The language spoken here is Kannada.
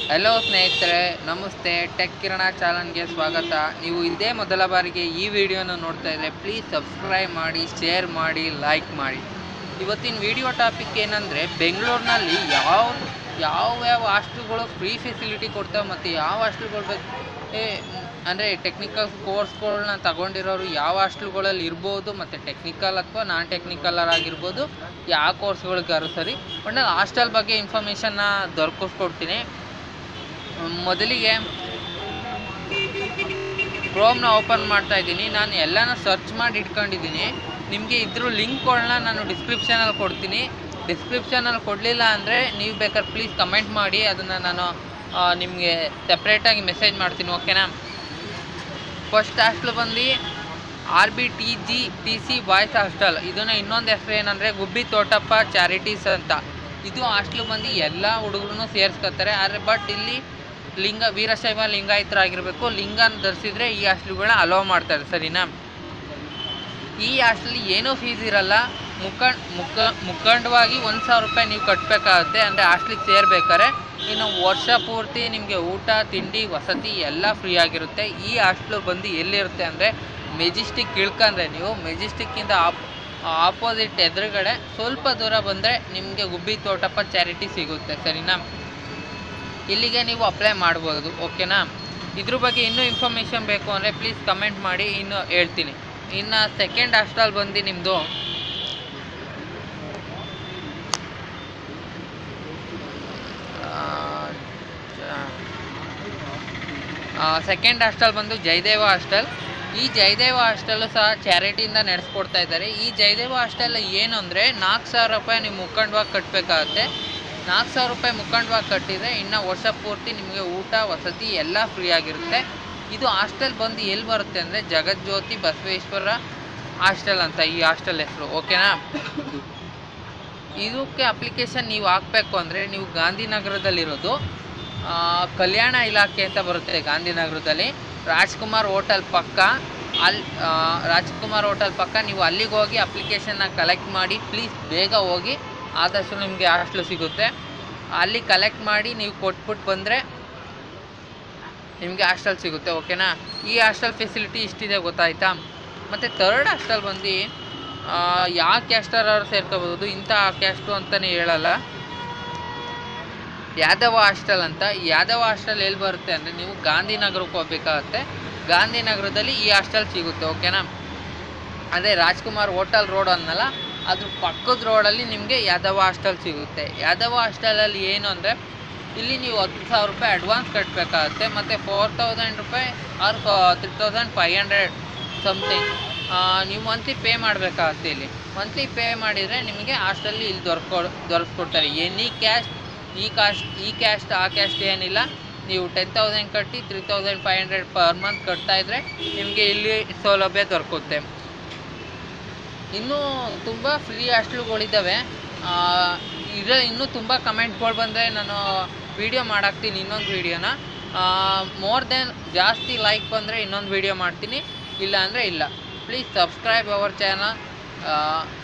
ಹಲೋ ಸ್ನೇಹಿತರೆ ನಮಸ್ತೆ ಟೆಕ್ ಕಿರಣ ಚಾನಲ್ಗೆ ಸ್ವಾಗತ ನೀವು ಇದೇ ಮೊದಲ ಬಾರಿಗೆ ಈ ವಿಡಿಯೋನ ನೋಡ್ತಾ ಇದ್ದರೆ ಪ್ಲೀಸ್ ಸಬ್ಸ್ಕ್ರೈಬ್ ಮಾಡಿ ಶೇರ್ ಮಾಡಿ ಲೈಕ್ ಮಾಡಿ ಇವತ್ತಿನ ವಿಡಿಯೋ ಟಾಪಿಕ್ ಏನಂದರೆ ಬೆಂಗಳೂರಿನಲ್ಲಿ ಯಾವ ಯಾವ ಯಾವ ಹಾಸ್ಟೆಲ್ಗಳು ಫ್ರೀ ಫೆಸಿಲಿಟಿ ಕೊಡ್ತಾವೆ ಮತ್ತು ಯಾವ ಹಾಸ್ಟೆಲ್ಗಳು ಬೇಕು ಅಂದರೆ ಟೆಕ್ನಿಕಲ್ ಕೋರ್ಸ್ಗಳನ್ನ ತಗೊಂಡಿರೋರು ಯಾವ ಹಾಸ್ಟೆಲ್ಗಳಲ್ಲಿ ಇರ್ಬೋದು ಮತ್ತು ಟೆಕ್ನಿಕಲ್ ಅಥವಾ ನಾನ್ ಟೆಕ್ನಿಕಲ್ ಆಗಿರ್ಬೋದು ಯಾವ ಕೋರ್ಸ್ಗಳಿಗಾದ್ರು ಸರಿ ಒಟ್ನಲ್ಲಿ ಹಾಸ್ಟೆಲ್ ಬಗ್ಗೆ ಇನ್ಫಾರ್ಮೇಷನ್ನ ದೊರಕಿಸ್ಕೊಡ್ತೀನಿ ಮೊದಲಿಗೆ ಕ್ರೋಮ್ನ ಓಪನ್ ಮಾಡ್ತಾ ಇದ್ದೀನಿ ನಾನು ಎಲ್ಲನ ಸರ್ಚ್ ಮಾಡಿ ಇಟ್ಕೊಂಡಿದ್ದೀನಿ ನಿಮಗೆ ಇದ್ರ ಲಿಂಕ್ಗಳನ್ನ ನಾನು ಡಿಸ್ಕ್ರಿಪ್ಷನಲ್ಲಿ ಕೊಡ್ತೀನಿ ಡಿಸ್ಕ್ರಿಪ್ಷನಲ್ಲಿ ಕೊಡಲಿಲ್ಲ ಅಂದರೆ ನೀವು ಬೇಕಾದ್ರೆ ಪ್ಲೀಸ್ ಕಮೆಂಟ್ ಮಾಡಿ ಅದನ್ನು ನಾನು ನಿಮಗೆ ಸಪ್ರೇಟಾಗಿ ಮೆಸೇಜ್ ಮಾಡ್ತೀನಿ ಓಕೆನಾ ಫಸ್ಟ್ ಹಾಸ್ಟೆಲ್ ಬಂದು R B T G T C boys hostel ಇದನ್ನ ಇನ್ನೊಂದು ಹೆಸರು ಏನಂದರೆ ಗುಬ್ಬಿ ತೋಟಪ್ಪ ಚಾರಿಟೀಸ್ ಅಂತ ಇದು ಹಾಸ್ಟೆಲ್ ಬಂದು ಎಲ್ಲ ಹುಡುಗರು ಸೇರಿಸ್ಕೊತಾರೆ ಆದರೆ ಬಟ್ ಇಲ್ಲಿ ಲಿಂಗ ವೀರಶೈವ ಲಿಂಗಾಯತರಾಗಿರಬೇಕು ಲಿಂಗನ ಧರಿಸಿದ್ರೆ ಈ ಹಾಸ್ಟೆಲ್ಗಳನ್ನ ಅಲೋ ಮಾಡ್ತಾರೆ ಸರಿನಾ ಈ ಹಾಸ್ಟೆಲ್ ಏನೂ ಫೀಸ್ ಇರಲ್ಲ ಮುಖಂಡ್ ಮುಖ ಮುಖಂಡವಾಗಿ ಒಂದು ಸಾವಿರ ರೂಪಾಯಿ ನೀವು ಕಟ್ಟಬೇಕಾಗುತ್ತೆ ಅಂದರೆ ಹಾಸ್ಟ್ಲಿಗೆ ಸೇರ್ಬೇಕಾದ್ರೆ ಇನ್ನು ವರ್ಷ ಪೂರ್ತಿ ನಿಮಗೆ ಊಟ ತಿಂಡಿ ವಸತಿ ಎಲ್ಲ ಫ್ರೀ ಆಗಿರುತ್ತೆ ಈ ಹಾಸ್ಟ್ಲು ಬಂದು ಎಲ್ಲಿರುತ್ತೆ ಅಂದರೆ ಮೆಜೆಸ್ಟಿಕ್ ಇಳ್ಕೊಂಡ್ರೆ ನೀವು ಮೆಜೆಸ್ಟಿಕ್ಕಿಂದ ಆಪ್ ಆಪೋಸಿಟ್ ಎದುರುಗಡೆ ಸ್ವಲ್ಪ ದೂರ ಬಂದರೆ ನಿಮಗೆ ಗುಬ್ಬಿ ತೋಟಪ್ಪ ಚಾರಿಟಿ ಸಿಗುತ್ತೆ ಸರಿನಾ ಇಲ್ಲಿಗೆ ನೀವು ಅಪ್ಲೈ ಮಾಡ್ಬೋದು ಓಕೆನಾ ಇದ್ರ ಬಗ್ಗೆ ಇನ್ನೂ ಇನ್ಫಾರ್ಮೇಷನ್ ಬೇಕು ಅಂದರೆ ಪ್ಲೀಸ್ ಕಮೆಂಟ್ ಮಾಡಿ ಇನ್ನು ಹೇಳ್ತೀನಿ ಇನ್ನು ಸೆಕೆಂಡ್ ಹಾಸ್ಟೆಲ್ ಬಂದು ನಿಮ್ಮದು ಸೆಕೆಂಡ್ ಹಾಸ್ಟೆಲ್ ಬಂದು ಜಯದೇವ ಹಾಸ್ಟೆಲ್ ಈ ಜಯದೇವ ಹಾಸ್ಟೆಲ್ ಸಹ ಚಾರಿಟಿಯಿಂದ ನಡೆಸ್ಕೊಡ್ತಾ ಇದ್ದಾರೆ ಈ ಜಯದೇವ ಹಾಸ್ಟೆಲ್ ಏನು ಅಂದರೆ ನಾಲ್ಕು ಸಾವಿರ ರೂಪಾಯಿ ನೀವು ಮುಖಂಡವಾಗಿ ಕಟ್ಟಬೇಕಾಗತ್ತೆ ನಾಲ್ಕು ಸಾವಿರ ರೂಪಾಯಿ ಮುಖಂಡವಾಗಿ ಕಟ್ಟಿದರೆ ಇನ್ನು ವರ್ಷ ಪೂರ್ತಿ ನಿಮಗೆ ಊಟ ವಸತಿ ಎಲ್ಲ ಫ್ರೀ ಆಗಿರುತ್ತೆ ಇದು ಹಾಸ್ಟೆಲ್ ಬಂದು ಎಲ್ಲಿ ಬರುತ್ತೆ ಅಂದರೆ ಜಗಜ್ಯೋತಿ ಬಸವೇಶ್ವರ ಹಾಸ್ಟೆಲ್ ಅಂತ ಈ ಹಾಸ್ಟೆಲ್ ಹೆಸರು ಓಕೆನಾ ಇದಕ್ಕೆ ಅಪ್ಲಿಕೇಶನ್ ನೀವು ಹಾಕಬೇಕು ಅಂದರೆ ನೀವು ಗಾಂಧಿನಗರದಲ್ಲಿರೋದು ಆ, ಕಲ್ಯಾಣ ಇಲಾಖೆ ಅಂತ ಬರುತ್ತೆ ಗಾಂಧಿನಗರದಲ್ಲಿ ರಾಜ್ಕುಮಾರ್ ಹೋಟೆಲ್ ಪಕ್ಕ ಅಲ್ಲಿ ರಾಜ್ಕುಮಾರ್ ಹೋಟೆಲ್ ಪಕ್ಕ ನೀವು ಅಲ್ಲಿಗೆ ಹೋಗಿ ಅಪ್ಲಿಕೇಶನ್ನ ಕಲೆಕ್ಟ್ ಮಾಡಿ ಪ್ಲೀಸ್ ಬೇಗ ಹೋಗಿ ಆದಷ್ಟು ನಿಮಗೆ ಹಾಸ್ಟ್ಲು ಸಿಗುತ್ತೆ ಅಲ್ಲಿ ಕಲೆಕ್ಟ್ ಮಾಡಿ ನೀವು ಕೊಟ್ಬಿಟ್ಟು ಬಂದರೆ ನಿಮಗೆ ಹಾಸ್ಟೆಲ್ ಸಿಗುತ್ತೆ ಓಕೆನಾ ಈ ಹಾಸ್ಟೆಲ್ ಫೆಸಿಲಿಟಿ ಇಷ್ಟಿದೆ ಗೊತ್ತಾಯ್ತಾ ಮತ್ತು ತರ್ಡ್ ಹಾಸ್ಟೆಲ್ ಬಂದು ಯಾವ ಕ್ಯಾಸ್ಟರವ್ರು ಸೇರ್ಕೋಬೋದು ಇಂಥ ಕ್ಯಾಸ್ಟು ಅಂತಲೇ ಹೇಳಲ್ಲ ಯಾದವ ಹಾಸ್ಟೆಲ್ ಅಂತ ಯಾದವ ಹಾಸ್ಟೆಲ್ ಎಲ್ಲಿ ಬರುತ್ತೆ ಅಂದರೆ ನೀವು ಗಾಂಧಿನಗರಕ್ಕೆ ಹೋಗ್ಬೇಕಾಗತ್ತೆ ಗಾಂಧಿನಗರದಲ್ಲಿ ಈ ಹಾಸ್ಟೆಲ್ ಸಿಗುತ್ತೆ ಓಕೆನಾ ಅದೇ ರಾಜ್ಕುಮಾರ್ ಹೋಟೆಲ್ ರೋಡ್ ಅನ್ನಲ್ಲ ಅದ್ರ ಪಕ್ಕದ ರೋಡಲ್ಲಿ ನಿಮಗೆ ಯಾದವ ಹಾಸ್ಟೆಲ್ ಸಿಗುತ್ತೆ ಯಾದವ ಹಾಸ್ಟೆಲಲ್ಲಿ ಏನು ಅಂದರೆ ಇಲ್ಲಿ ನೀವು ಹತ್ತು ಸಾವಿರ ರೂಪಾಯಿ ಅಡ್ವಾನ್ಸ್ ಕಟ್ಟಬೇಕಾಗತ್ತೆ ಮತ್ತು ಫೋರ್ ತೌಸಂಡ್ ರೂಪಾಯಿ or three thousand five hundred something ನೀವು ಮಂತ್ಲಿ ಪೇ ಮಾಡಬೇಕಾಗತ್ತೆ ಇಲ್ಲಿ ಮಂತ್ಲಿ ಪೇ ಮಾಡಿದರೆ ನಿಮಗೆ ಹಾಸ್ಟೆಲ್ಲಿ ಇಲ್ಲಿ ದೊರಕೊ ದೊರಕಿಸ್ಕೊಡ್ತಾರೆ ಎನಿ ಕ್ಯಾಶ್ ಈ ಕಾಸ್ಟ್ ಈ ಕ್ಯಾಸ್ಟ್ ಆ ಕ್ಯಾಸ್ಟ್ ಏನಿಲ್ಲ ನೀವು ಟೆನ್ ತೌಸಂಡ್ ಕಟ್ಟಿ three thousand five hundred per month ಕಟ್ತಾ ಇದ್ದರೆ ನಿಮಗೆ ಇಲ್ಲಿ ಸೌಲಭ್ಯ ದೊರಕುತ್ತೆ ಇನ್ನೂ ತುಂಬ ಫ್ರೀ ಹಾಸ್ಟೆಲ್ಗಳಿದ್ದಾವೆ ಇದರಲ್ಲಿ ಇನ್ನೂ ತುಂಬ ಕಮೆಂಟ್ಗಳು ಬಂದರೆ ನಾನು ವೀಡಿಯೋ ಮಾಡಾಕ್ತೀನಿ ಇನ್ನೊಂದು ವೀಡಿಯೋನ ಮೋರ್ ದೆನ್ ಜಾಸ್ತಿ ಲೈಕ್ ಬಂದರೆ ಇನ್ನೊಂದು ವೀಡಿಯೋ ಮಾಡ್ತೀನಿ ಇಲ್ಲ ಅಂದರೆ ಇಲ್ಲ ಪ್ಲೀಸ್ ಸಬ್ಸ್ಕ್ರೈಬ್ ಅವರ್ ಚಾನಲ್